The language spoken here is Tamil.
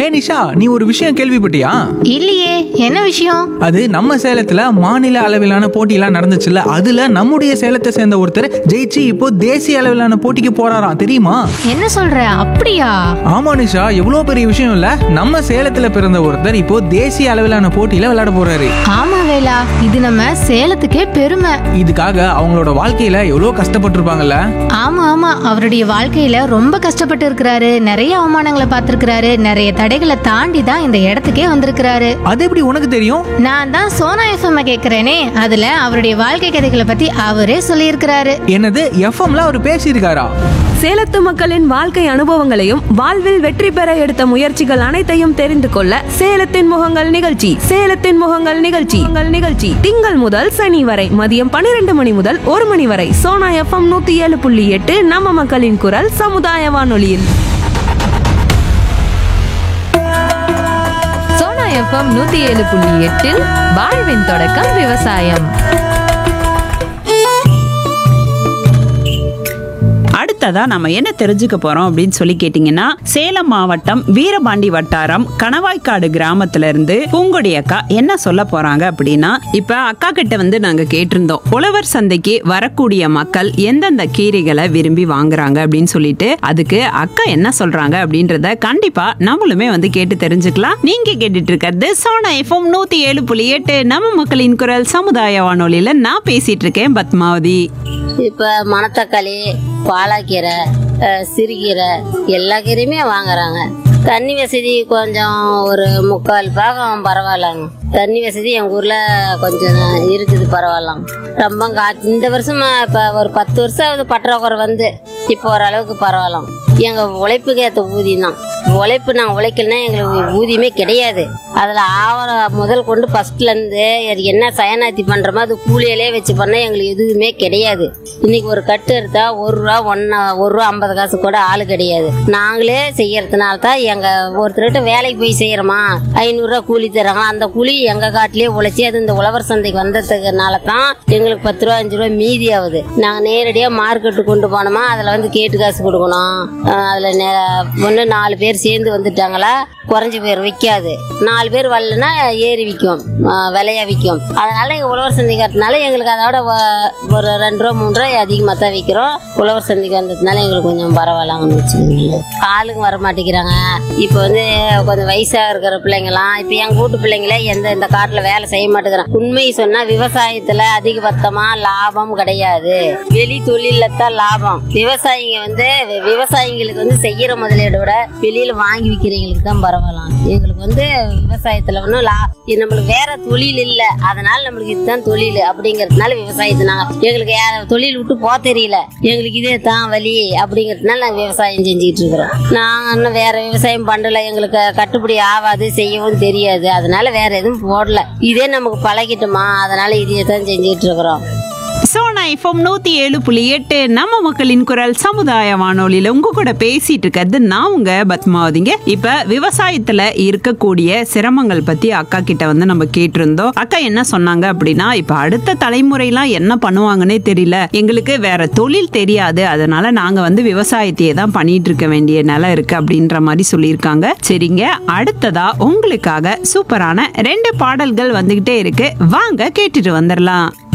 நிஷா நீ ஒரு விஷயம் கேள்விப்பட்டியா இல்லையே என்ன விஷயம் அது நம்ம சேலத்துல மாநில அளவிலான போட்டியெல்லாம் நடந்துச்சுல்ல அதுல நம்முடைய சேலத்தை சேர்ந்த ஒருத்தர் ஜெயிச்சு இப்போ தேசிய அளவிலான போட்டிக்கு போறாராம் தெரியுமா என்ன சொல்ற அப்படியா ஆமா நிஷா எவ்வளவு பெரிய விஷயம் இல்ல நம்ம சேலத்துல பிறந்த ஒருத்தர் இப்போ தேசிய அளவிலான போட்டியில விளையாட போறாரு ஆமா வேலா இது நம்ம சேலத்துக்கே பெருமை இதுக்காக அவங்களோட வாழ்க்கையில எவ்வளவு கஷ்டப்பட்டிருப்பாங்கல்ல ஆமா ஆமா அவருடைய வாழ்க்கையில ரொம்ப கஷ்டப்பட்டு இருக்கிறாரு நிறைய அவமானங்களை பார்த்திருக்கிறாரு நிறைய தடைகளை தாண்டி தான் இந்த இடத்துக்கே வந்திருக்கிறாரு அது எப்படி உனக்கு தெரியும் நான் தான் சோனா எஃப்எம் கேக்குறேனே அதுல அவருடைய வாழ்க்கை கதைகளை பத்தி அவரே சொல்லியிருக்கிறாரு என்னது எஃப்எம்ல அவர் பேசியிருக்காரா சேலத்து மக்களின் வாழ்க்கை அனுபவங்களையும் வாழ்வில் வெற்றி பெற எடுத்த முயற்சிகள் அனைத்தையும் தெரிந்து கொள்ள சேலத்தின் முகங்கள் நிகழ்ச்சி சேலத்தின் முகங்கள் நிகழ்ச்சி உங்கள் நிகழ்ச்சி திங்கள் முதல் சனி வரை மதியம் பன்னிரண்டு மணி முதல் ஒரு மணி வரை சோனா எஃப்எம் நூத்தி ஏழு புள்ளி எட்டு நம்ம மக்களின் குரல் சமுதாய வானொலியில் சோனா எஃப்எம் நூத்தி ஏழு புள்ளி எட்டில் வாழ்வின் தொடக்கம் விவசாயம் அடுத்ததா நம்ம என்ன தெரிஞ்சுக்க போறோம் அப்படின்னு சொல்லி கேட்டீங்கன்னா சேலம் மாவட்டம் வீரபாண்டி வட்டாரம் கணவாய்க்காடு கிராமத்துல இருந்து பூங்கொடி அக்கா என்ன சொல்ல போறாங்க அப்படின்னா இப்ப அக்கா கிட்ட வந்து நாங்க கேட்டிருந்தோம் உழவர் சந்தைக்கு வரக்கூடிய மக்கள் எந்தெந்த கீரைகளை விரும்பி வாங்குறாங்க அப்படின்னு சொல்லிட்டு அதுக்கு அக்கா என்ன சொல்றாங்க அப்படின்றத கண்டிப்பா நம்மளுமே வந்து கேட்டு தெரிஞ்சுக்கலாம் நீங்க கேட்டுட்டு இருக்கிறது சோனா எஃப்எம் நூத்தி ஏழு புள்ளி எட்டு நம்ம மக்களின் குரல் சமுதாய வானொலியில நான் பேசிட்டு இருக்கேன் பத்மாவதி இப்போ மணத்தக்காளி பாலாக்கீரை அஹ், சிறுகீரை எல்லா கீரையுமே வாங்குறாங்க தண்ணி வசதி கொஞ்சம் ஒரு முக்கால் பாகம் பரவாயில்லங்க தண்ணி வசதி எங்கள் ஊரில் கொஞ்சம் இருக்குது பரவாயில்லம் ரொம்ப கா இந்த வருஷமா இப்போ ஒரு பத்து வருஷம் ஆகுது பற்றாக்குறை வந்து இப்போ ஓரளவுக்கு பரவாயில்லம் எங்கள் உழைப்புக்கு ஏற்ற ஊதியம் தான் உழைப்பு நாங்கள் உழைக்கலன்னா எங்களுக்கு ஊதியமே கிடையாது அதில் ஆவர முதல் கொண்டு ஃபர்ஸ்ட்லேருந்து என்ன சயனாத்தி பண்ணுறோமோ அது கூலியிலே வச்சு பண்ணால் எங்களுக்கு எதுவுமே கிடையாது இன்னைக்கு ஒரு கட்டு எடுத்தால் ஒரு ரூபா ஒன்றா ஒரு ரூபா ஐம்பது காசு கூட ஆள் கிடையாது நாங்களே செய்யறதுனால தான் எங்கள் ஒருத்தர்கிட்ட வேலைக்கு போய் செய்கிறோமா ஐநூறுரூவா கூலி தராங்க அந்த கூலி எங்கள் காட்டிலே உழைச்சி அது இந்த உழவர் சந்தைக்கு வந்ததுனால தான் எங்களுக்கு பத்து ரூபா அஞ்சு ரூபா மீதி ஆகுது நாங்கள் நேரடியாக மார்க்கெட்டு கொண்டு போனோமா அதில் வந்து கேட்டு காசு கொடுக்கணும் அதில் ஒன்று நாலு பேர் சேர்ந்து வந்துட்டாங்களா குறைஞ்சி பேர் விற்காது நாலு பேர் வரலன்னா ஏறி விற்கும் விலையா விற்கும் அதனால எங்கள் உழவர் சந்தைக்கு வரதுனால எங்களுக்கு அதோட வ- ஒரு ரெண்டு ரூபா மூணு ரூபா அதிகமாக தான் விற்கிறோம் உழவர் சந்தைக்கு வந்ததுனால எங்களுக்கு கொஞ்சம் பரவாயில்லாமன்னு வச்சுக்கோங்களேன் ஆளுங்க வர மாட்டேங்கிறாங்க இப்போ வந்து கொஞ்சம் வயசாக இருக்கிற பிள்ளைங்களாம் இப்போ எங்கள் வீட்டு பிள்ளைங்களே எந்த இந்த காட்டில் வேலை செய்ய மாட்டேங்கிறாங்க உண்மையை சொன்னால் விவசாயத்தில் அதிகபட்சமாக லாபம் கிடையாது வெளி தொழிலில் தான் லாபம் விவசாயிங்க வந்து வி- விவசாயிங்களுக்கு வந்து செய்யற முதலீடோட வெளியில வாங்கி விற்கிறவங்களுக்கு தான் பரவாயில்லாம் எங்களுக்கு வந்து விவசாயத்துல ஒன்றும் லா இது நம்மளுக்கு வேற தொழில் இல்ல அதனால நம்மளுக்கு இதுதான் தொழில் அப்படிங்கறதுனால விவசாயத்தை நாங்க எங்களுக்கு யா- தொழில் விட்டு போக தெரியல எங்களுக்கு இதே தான் வழி அப்படிங்கறதுனால நாங்க விவசாயம் செஞ்சுக்கிட்டு இருக்கிறோம் நாங்க இன்னும் வேற விவசாயம் பண்ணல எங்களுக்கு கட்டுப்படி ஆகாது செய்யவும் தெரியாது அதனால வேற எதுவும் போடல இதே நமக்கு பழகிட்டோமா அதனால இதையே தான் செஞ்சுட்டு இருக்கிறோம் சோனா எஃப்எம் நூத்தி ஏழு புள்ளி எட்டு நம்ம மக்களின் குரல் சமுதாய வானொலியில உங்க கூட பேசிட்டு இருக்கிறது நான் உங்க பத்மாவதிங்க இப்ப விவசாயத்துல இருக்கக்கூடிய சிரமங்கள் பத்தி அக்கா கிட்ட வந்து நம்ம கேட்டிருந்தோம் அக்கா என்ன சொன்னாங்க அப்படின்னா இப்ப அடுத்த தலைமுறைலாம் என்ன பண்ணுவாங்கன்னே தெரியல எங்களுக்கு வேற தொழில் தெரியாது அதனால நாங்க வந்து விவசாயத்தையே தான் பண்ணிட்டு இருக்க வேண்டிய நிலை இருக்கு அப்படின்ற மாதிரி சொல்லியிருக்காங்க சரிங்க அடுத்ததா உங்களுக்காக சூப்பரான ரெண்டு பாடல்கள் வந்துகிட்டே இருக்கு வாங்க கேட்டுட்டு வந்துடலாம்